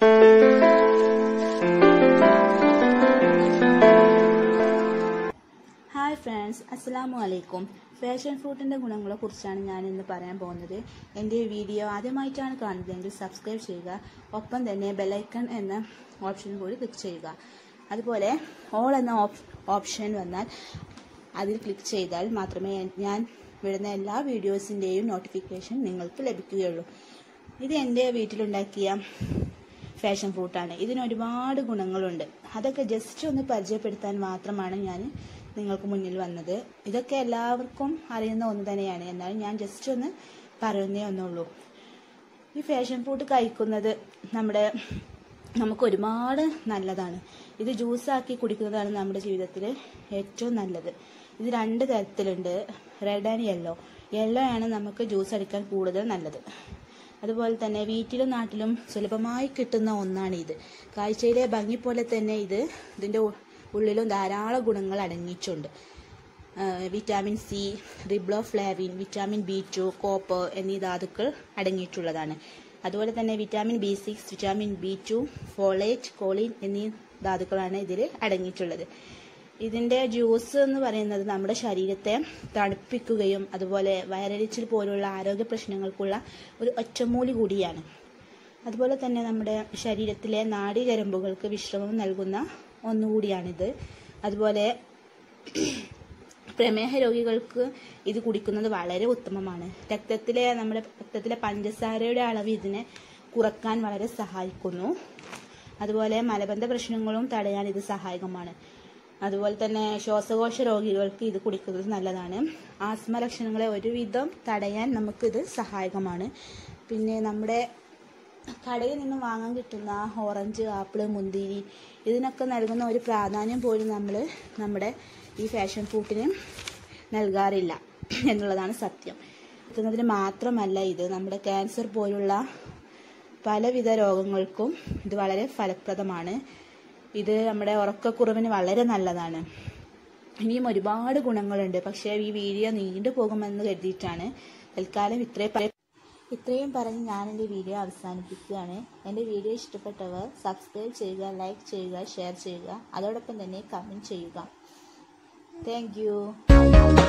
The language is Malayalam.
ഹായ് ഫ്രണ്ട്സ് അസ്സലാമു അലൈക്കും ഫാഷൻ ഫ്രൂട്ടിൻ്റെ ഗുണങ്ങളെ കുറിച്ചാണ് ഞാൻ ഇന്ന് പറയാൻ പോകുന്നത് എൻ്റെ വീഡിയോ ആദ്യമായിട്ടാണ് കാണുന്നതെങ്കിൽ സബ്സ്ക്രൈബ് ചെയ്യുക ഒപ്പം തന്നെ ബെലൈക്കൺ എന്ന ഓപ്ഷൻ കൂടി ക്ലിക്ക് ചെയ്യുക അതുപോലെ ഓൾ എന്ന ഓപ്ഷൻ വന്നാൽ അതിൽ ക്ലിക്ക് ചെയ്താൽ മാത്രമേ ഞാൻ വിടുന്ന എല്ലാ വീഡിയോസിൻ്റെയും നോട്ടിഫിക്കേഷൻ നിങ്ങൾക്ക് ലഭിക്കുകയുള്ളൂ ഇത് എൻ്റെ വീട്ടിലുണ്ടാക്കിയ ഫാഷൻ ഫ്രൂട്ടാണ് ഇതിന് ഒരുപാട് ഗുണങ്ങളുണ്ട് അതൊക്കെ ജസ്റ്റ് ഒന്ന് പരിചയപ്പെടുത്താൻ മാത്രമാണ് ഞാൻ നിങ്ങൾക്ക് മുന്നിൽ വന്നത് ഇതൊക്കെ എല്ലാവർക്കും അറിയുന്ന ഒന്ന് തന്നെയാണ് എന്നാലും ഞാൻ ജസ്റ്റ് ഒന്ന് പറയുന്നേ ഒന്നുള്ളൂ ഈ ഫാഷൻ ഫ്രൂട്ട് കഴിക്കുന്നത് നമ്മുടെ നമുക്ക് ഒരുപാട് നല്ലതാണ് ഇത് ജ്യൂസാക്കി കുടിക്കുന്നതാണ് നമ്മുടെ ജീവിതത്തിൽ ഏറ്റവും നല്ലത് ഇത് രണ്ട് തരത്തിലുണ്ട് റെഡ് ആൻഡ് യെല്ലോ യെല്ലോ ആണ് നമുക്ക് ജ്യൂസ് അടിക്കാൻ കൂടുതൽ നല്ലത് അതുപോലെ തന്നെ വീട്ടിലും നാട്ടിലും സുലഭമായി കിട്ടുന്ന ഒന്നാണ് ഇത് കാഴ്ചയിലെ ഭംഗി പോലെ തന്നെ ഇത് ഇതിൻ്റെ ഉള്ളിലും ധാരാളം ഗുണങ്ങൾ അടങ്ങിയിട്ടുണ്ട് vitamin C riboflavin vitamin B two copper എന്നീ ധാതുക്കൾ അടങ്ങിയിട്ടുള്ളതാണ് അതുപോലെ തന്നെ vitamin B six vitamin B two folate choline എന്നീ ധാതുക്കളാണ് ഇതിൽ അടങ്ങിയിട്ടുള്ളത് ഇതിൻ്റെ ജ്യൂസ് എന്ന് പറയുന്നത് നമ്മുടെ ശരീരത്തെ തണുപ്പിക്കുകയും അതുപോലെ വയറരിച്ചിൽ പോലുള്ള ആരോഗ്യ പ്രശ്നങ്ങൾക്കുള്ള ഒരു ഒറ്റമൂലി കൂടിയാണ് അതുപോലെ തന്നെ നമ്മുടെ ശരീരത്തിലെ നാഡീഞരമ്പുകൾക്ക് വിശ്രമം നൽകുന്ന ഒന്നുകൂടിയാണിത് അതുപോലെ പ്രമേഹ രോഗികൾക്ക് ഇത് കുടിക്കുന്നത് വളരെ ഉത്തമമാണ് രക്തത്തിലെ നമ്മുടെ രക്തത്തിലെ പഞ്ചസാരയുടെ അളവ് ഇതിനെ കുറക്കാൻ വളരെ സഹായിക്കുന്നു അതുപോലെ മലബന്ധ പ്രശ്നങ്ങളും തടയാൻ ഇത് സഹായകമാണ് അതുപോലെ തന്നെ ശ്വാസകോശ രോഗികൾക്ക് ഇത് കുടിക്കുന്നത് നല്ലതാണ് ആസ്മ ലക്ഷണങ്ങളെ ഒരുവിധം തടയാൻ നമുക്കിത് സഹായകമാണ് പിന്നെ നമ്മുടെ കടയിൽ നിന്ന് വാങ്ങാൻ കിട്ടുന്ന ഓറഞ്ച് ആപ്പിള് മുന്തിരി ഇതിനൊക്കെ നൽകുന്ന ഒരു പ്രാധാന്യം പോലും നമ്മൾ നമ്മുടെ ഈ ഫാഷൻ ഫ്രൂട്ടിന് നൽകാറില്ല എന്നുള്ളതാണ് സത്യം എത്തുന്നതിന് മാത്രമല്ല ഇത് നമ്മുടെ ക്യാൻസർ പോലുള്ള പലവിധ രോഗങ്ങൾക്കും ഇത് വളരെ ഫലപ്രദമാണ് ഇത് നമ്മുടെ ഉറക്കക്കുറവിന് വളരെ നല്ലതാണ് ഇനിയും ഒരുപാട് ഗുണങ്ങളുണ്ട് പക്ഷേ ഈ വീഡിയോ നീണ്ടു പോകുമെന്ന് കരുതിയിട്ടാണ് തൽക്കാലം ഇത്രയും ഇത്രയും പറഞ്ഞ് ഞാൻ എൻ്റെ വീഡിയോ അവസാനിപ്പിക്കുകയാണ് എൻ്റെ വീഡിയോ ഇഷ്ടപ്പെട്ടവർ സബ്സ്ക്രൈബ് ചെയ്യുക ലൈക്ക് ചെയ്യുക ഷെയർ ചെയ്യുക അതോടൊപ്പം തന്നെ കമൻറ്റ് ചെയ്യുക താങ്ക്